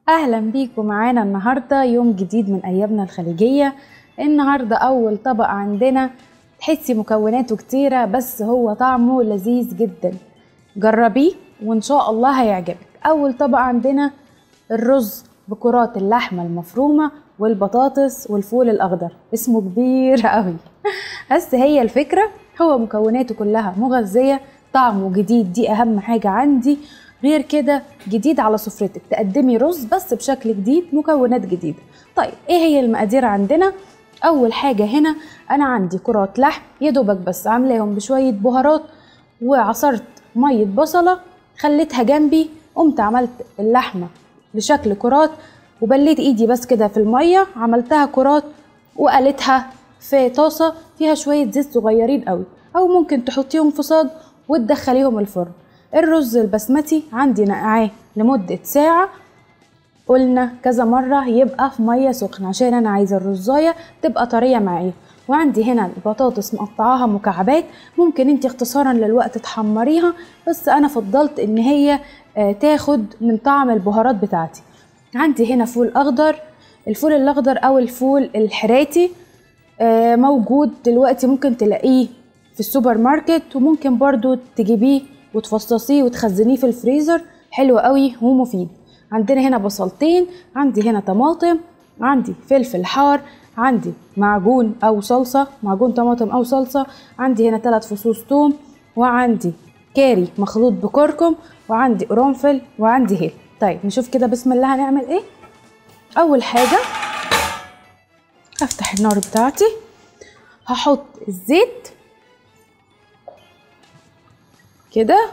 اهلا بيكم معانا النهارده يوم جديد من ايامنا الخليجيه النهارده اول طبق عندنا تحسي مكوناته كتيره بس هو طعمه لذيذ جدا جربيه وان شاء الله هيعجبك اول طبق عندنا الرز بكرات اللحمه المفرومه والبطاطس والفول الاخضر اسمه كبير قوي بس هي الفكره هو مكوناته كلها مغذيه طعمه جديد دي اهم حاجه عندي غير كده جديد على سفرتك تقدمي رز بس بشكل جديد مكونات جديده طيب ايه هي المقادير عندنا اول حاجه هنا انا عندي كرات لحم يا دوبك بس عاملاهم بشويه بهارات وعصرت ميه بصله خليتها جنبي قمت عملت اللحمه بشكل كرات وبليت ايدي بس كده في الميه عملتها كرات وقلتها في طاسه فيها شويه زيت صغيرين قوي او ممكن تحطيهم في صاج وتدخليهم الفرن الرز البسمتي عندي نقعاه لمدة ساعة قلنا كذا مرة يبقى في مية سخنة عشان أنا عايزة الرزاية تبقى طرية معايا وعندي هنا البطاطس مقطعاها مكعبات ممكن انت اختصارا للوقت تحمريها بس انا فضلت ان هي تاخد من طعم البهارات بتاعتي عندي هنا فول اخضر الفول الاخضر او الفول الحراتي موجود دلوقتي ممكن تلاقيه في السوبر ماركت وممكن برضو تجيبيه وتفصصيه وتخزنيه في الفريزر حلو قوي ومفيد عندنا هنا بصلتين عندي هنا طماطم عندي فلفل حار عندي معجون او صلصه معجون طماطم او صلصه عندي هنا ثلاث فصوص توم وعندي كاري مخلوط بكركم وعندي قرنفل وعندي هيل طيب نشوف كده بسم الله هنعمل ايه اول حاجه افتح النار بتاعتي هحط الزيت كده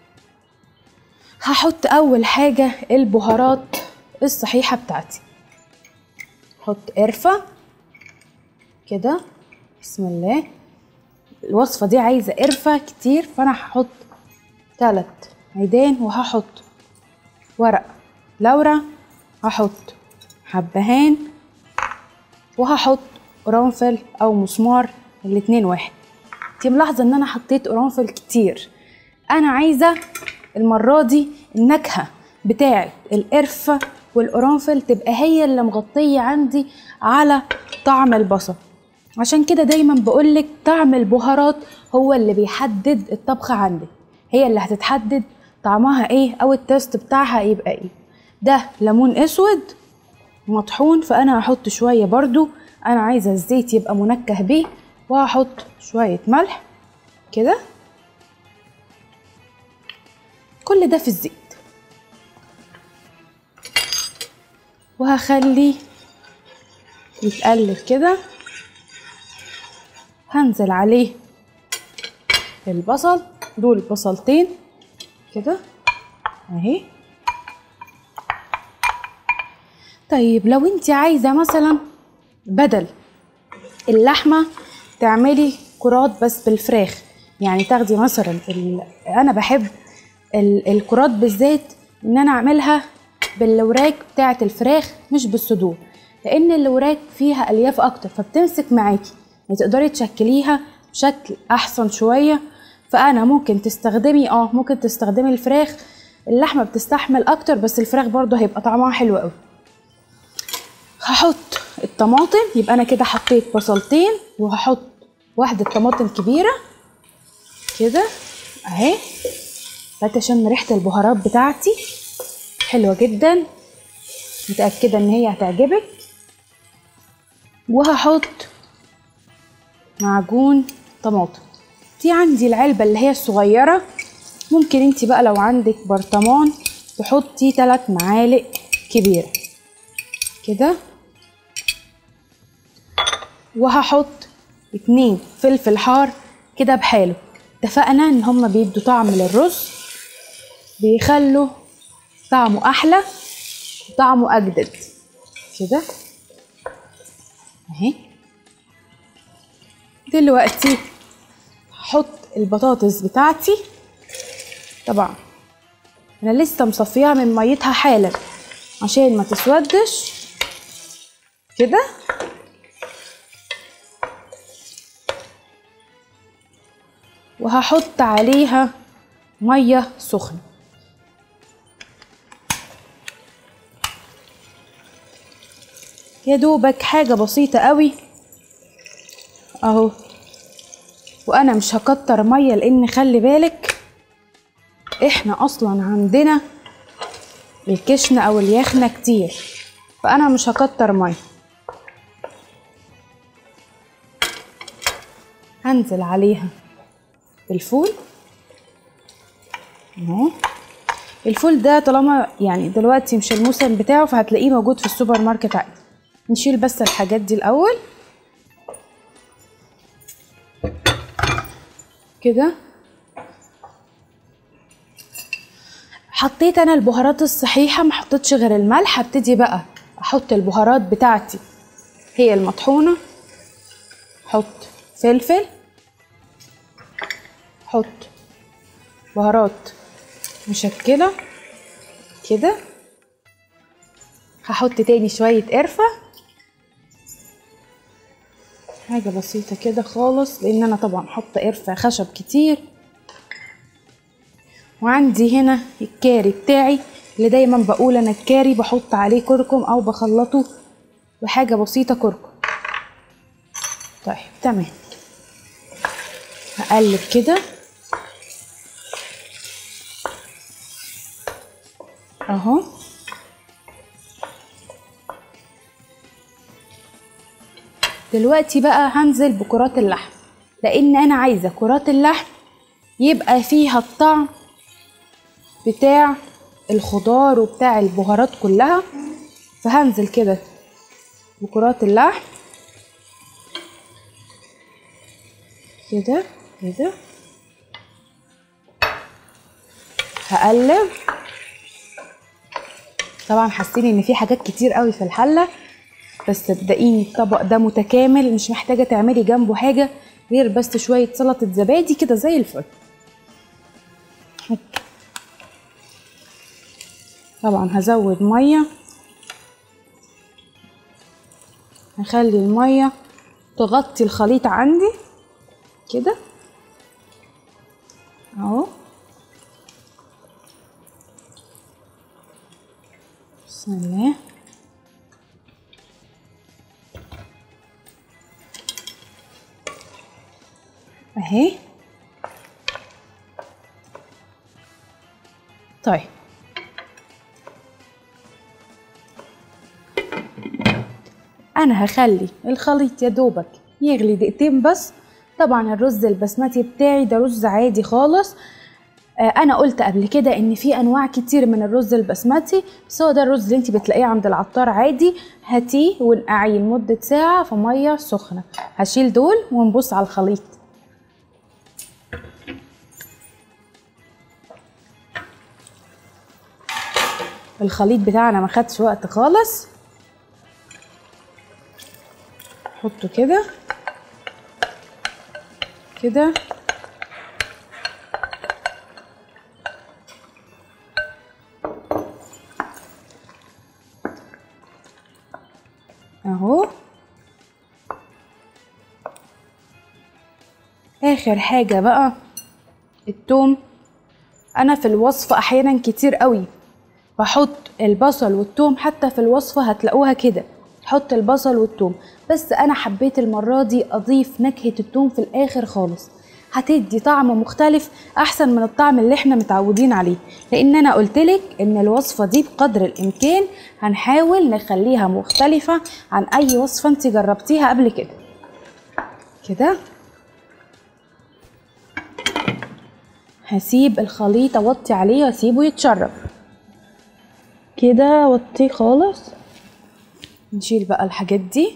هحط اول حاجة البهارات الصحيحة بتاعتي احط قرفة كده بسم الله الوصفة دي عايزة قرفة كتير فانا هحط تلات عيدان وهحط ورق لورا هحط حبهان وهحط قرنفل او مسمار الاتنين واحد انتي ملاحظة ان انا حطيت قرنفل كتير انا عايزه المره دي النكهه بتاعه القرفه والقرنفل تبقى هي اللي مغطيه عندي على طعم البصل عشان كده دايما بقولك طعم البهارات هو اللي بيحدد الطبخه عندك هي اللي هتتحدد طعمها ايه او التست بتاعها يبقى ايه ده ليمون اسود مطحون فانا هحط شويه برضو انا عايزه الزيت يبقى منكه بيه وهحط شويه ملح كده كل ده في الزيت وهخليه يتقلب كده هنزل عليه البصل دول بصلتين كده اهي طيب لو انت عايزه مثلا بدل اللحمه تعملي كرات بس بالفراخ يعني تاخدي مثلا انا بحب الكرات بالذات ان انا اعملها بالوراك بتاعه الفراخ مش بالصدور لان الوراك فيها الياف اكتر فبتمسك معاكي يعني تقدري تشكليها بشكل احسن شويه فانا ممكن تستخدمي اه ممكن تستخدمي الفراخ اللحمه بتستحمل اكتر بس الفراخ برضو هيبقى طعمها حلو قوي هحط الطماطم يبقى انا كده حطيت بصلتين وهحط واحده طماطم كبيره كده اهي اشم ريحه البهارات بتاعتي حلوه جدا متاكده ان هي هتعجبك وهحط معجون طماطم دي عندي العلبه اللي هي الصغيره ممكن انت بقى لو عندك برطمان تحطي 3 معالق كبيره كده وهحط اتنين فلفل حار كده بحاله اتفقنا ان هما بيدوا طعم للرز بيخلوا طعمه احلى وطعمه اجدد كده اهي دلوقتي هحط البطاطس بتاعتي طبعا انا لسه مصفيها من ميتها حالا عشان ما تسودش كده وهحط عليها ميه سخنه يا دوبك حاجة بسيطة قوي اهو وانا مش هكتر مية لان خلي بالك احنا اصلا عندنا الكشنة او اليخنة كتير فانا مش هكتر مية هنزل عليها بالفول اهو الفول ده طالما يعني دلوقتي مش الموسم بتاعه فهتلاقيه موجود في السوبر ماركت عادي نشيل بس الحاجات دي الاول كده حطيت انا البهارات الصحيحه ما حطيتش غير الملح هبتدي بقى احط البهارات بتاعتي هي المطحونه حط فلفل حط بهارات مشكله كده هحط تاني شويه قرفه حاجة بسيطة كده خالص لأن أنا طبعا حاطة قرفة خشب كتير وعندي هنا الكاري بتاعي اللي دايما بقول أنا الكاري بحط عليه كركم أو بخلطه بحاجة بسيطة كركم طيب تمام هقلب كده اهو دلوقتي بقى هنزل بكرات اللحم لان انا عايزه كرات اللحم يبقى فيها الطعم بتاع الخضار وبتاع البهارات كلها فهنزل كده بكرات اللحم كده كده هقلب طبعا حاسين ان في حاجات كتير قوي في الحله بس صدقيني الطبق ده متكامل مش محتاجه تعملي جنبه حاجه غير بس شويه سلطه زبادي كده زي الفل طبعا هزود ميه هخلي الميه تغطي الخليط عندي كده اهو بسم الله اهي طيب انا هخلي الخليط يا دوبك يغلي دقيقتين بس طبعا الرز البسمتي بتاعي ده رز عادي خالص آه، انا قلت قبل كده ان في انواع كتير من الرز البسمتي بس هو ده الرز اللي انت بتلاقيه عند العطار عادي هاتيه ونقعيه لمده ساعه في ميه سخنه هشيل دول ونبص على الخليط الخليط بتاعنا ما خدش وقت خالص حطه كده كده اهو اخر حاجه بقى التوم انا في الوصفه احيانا كتير قوي بحط البصل والثوم حتى في الوصفة هتلاقوها كده حط البصل والثوم بس انا حبيت المرة دي اضيف نكهة الثوم في الاخر خالص هتدي طعم مختلف احسن من الطعم اللي احنا متعودين عليه لان انا قلتلك ان الوصفة دي بقدر الامكان هنحاول نخليها مختلفة عن اي وصفة انت جربتيها قبل كده كده هسيب الخليط اوطي عليه واسيبه يتشرب كده وطيه خالص نشيل بقى الحاجات دي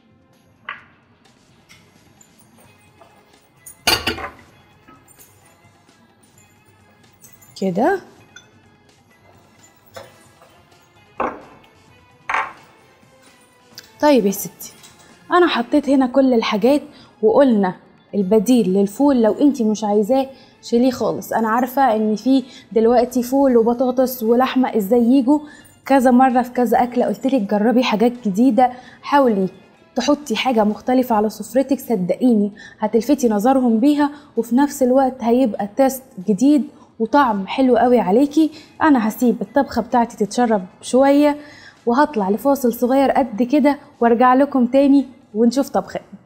كده طيب يا ستي انا حطيت هنا كل الحاجات وقلنا البديل للفول لو انت مش عايزاه شيليه خالص انا عارفه ان في دلوقتي فول وبطاطس ولحمه ازاي يجوا كذا مره في كذا اكله قلتلك جربي حاجات جديده حاولي تحطي حاجة مختلفة على سفرتك صدقيني هتلفتي نظرهم بيها وفي نفس الوقت هيبقى تيست جديد وطعم حلو قوي عليكي انا هسيب الطبخة بتاعتي تتشرب شوية وهطلع لفاصل صغير قد كده وارجع لكم تاني ونشوف طبختنا